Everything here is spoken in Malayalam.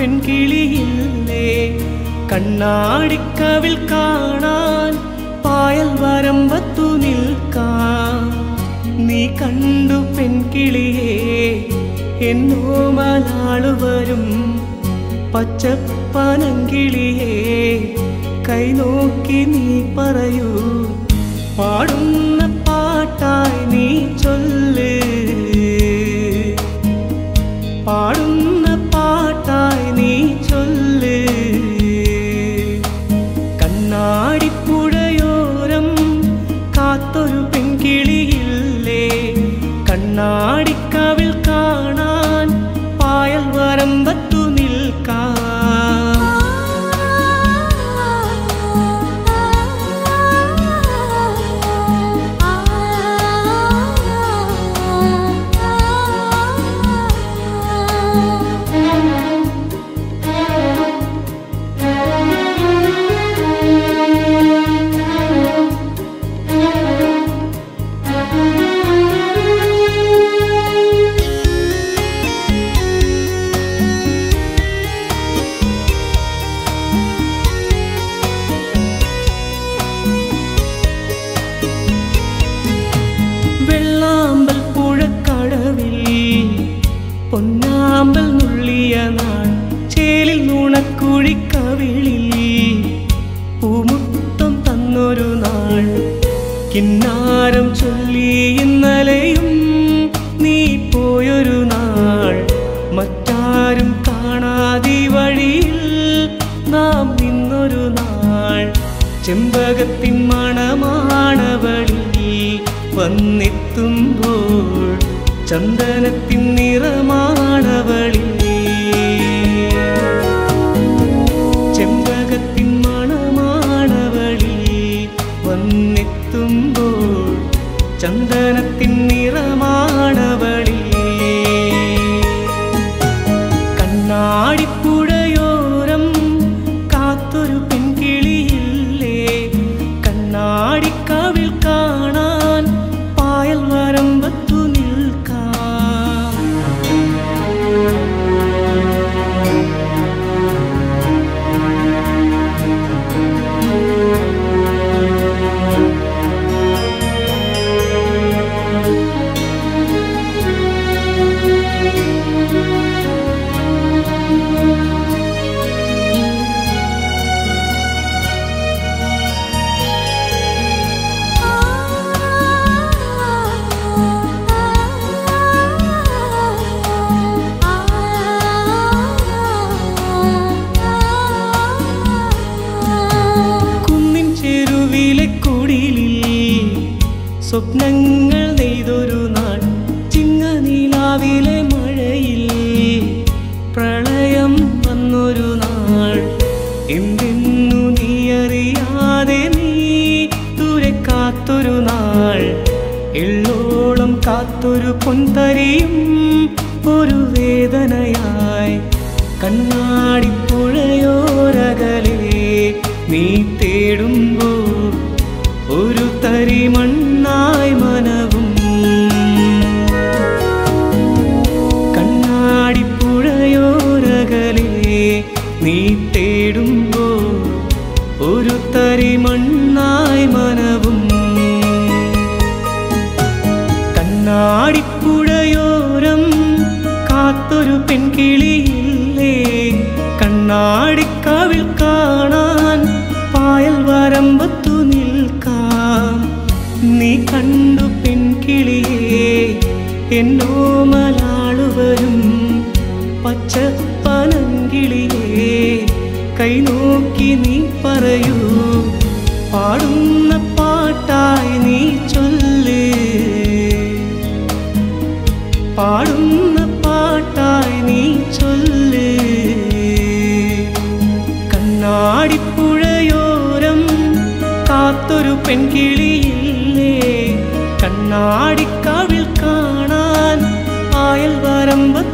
പെൺകിളിയില്ലേ കണ്ണാടിക്കവിൽ കാണാൻ പായൽ വരമ്പത്തു നിൽക്കാം നീ കണ്ടു പെൺകിളിയേ എന്നോ മലാളു വരും പച്ചപ്പനങ്കിളിയേ കൈ നോക്കി നീ പറയൂ പാടുന്ന പാട്ടായി നീ ചൊല്ല് പാടുന്ന പാട്ടായി നീ ചൊല്ല് കണ്ണാടിപ്പുഴയോരം കാത്തൊരു പെൺകിളിയില്ലേ കണ്ണാടിക്കാവിൽ കാണാൻ പായൽ വരമ്പത്തു നിൽക്കാം വെള്ളാമ്പൽ പുഴക്കടവിൽ പൊന്നാമ്പൽ നുള്ളിയ നാൾ ചേലിൽ നുണക്കുഴിക്കവിളിൽ പൂമുത്തം തന്നൊരു നാൾ കിന്നാരം ചൊല്ലി ഇന്നലെയും നീ പോയൊരു നാൾ മറ്റാരും കാണാതി വഴിയിൽ നാം നിന്നൊരു നാൾ ചെമ്പകത്തിൻ മണമാണവളിൽ വന്നെത്തുമ്പോൾ ചന്ദനത്തിൻ നിറമാണവളിൽ ചെമ്പകത്തിൻ മണമാണവളിൽ വന്നെത്തുമ്പോൾ ചന്ദനത്തിൻ നിറമാണവളിൽ കണ്ണാടിപ്പുഴയോരം കാത്തൊരു പെൺകിളിയില്ലേ കണ്ണാടിക്കാവിൽ കാണാൻ പായൽ വരമ്പത്തു നിൽക്കാം കുന്നിൻ ചെരുവിലെ കുടിലിൽ സ്വപ്നങ്ങൾ നെയ്തൊരു നാൾ ചിങ്ങനീലാവിലെ മഴയിൽ പ്രളയം വന്നൊരു നാൾ എന്തെന്നു നീ അറിയാതെ നീ ദൂരെ കാത്തൊരു നാൾ എള്ളോളം കാത്തൊരു പൊൻതരിയും ഒരു വേദനയായി കണ്ണാടിപ്പുഴയോരകലെ നീ തേടുമ്പോൾ ഒരു തരി മണ്ണായി മനവും കണ്ണാടിപ്പുഴയോരകലെ നീ തേടുമ്പോൾ ഒരു തരി മണ്ണായി മനവും കണ്ണാടിപ്പുഴയോരം കാത്തൊരു പെൺകിളിയില്ലേ കണ്ണാടിക്കാവിൽ കാണാൻ പായൽ വരമ്പത്തു നിൽക്കാം നീ കണ്ടു പെൺകിളിയേ എന്നോ മലാളു വരും പച്ചപ്പനങ്കിളിയേ കൈ നോക്കി നീ പറയൂ പാടുന്ന പാട്ടായി നീ ചൊല്ല് പാടുന്ന പാട്ടായി നീ ചൊല്ല് കണ്ണാടിപ്പുഴയോരം കാത്തൊരു പെൺകിളിയില്ലേ കണ്ണാടിക്കാവിൽ കാണാൻ പായൽ വരമ്പത്ത്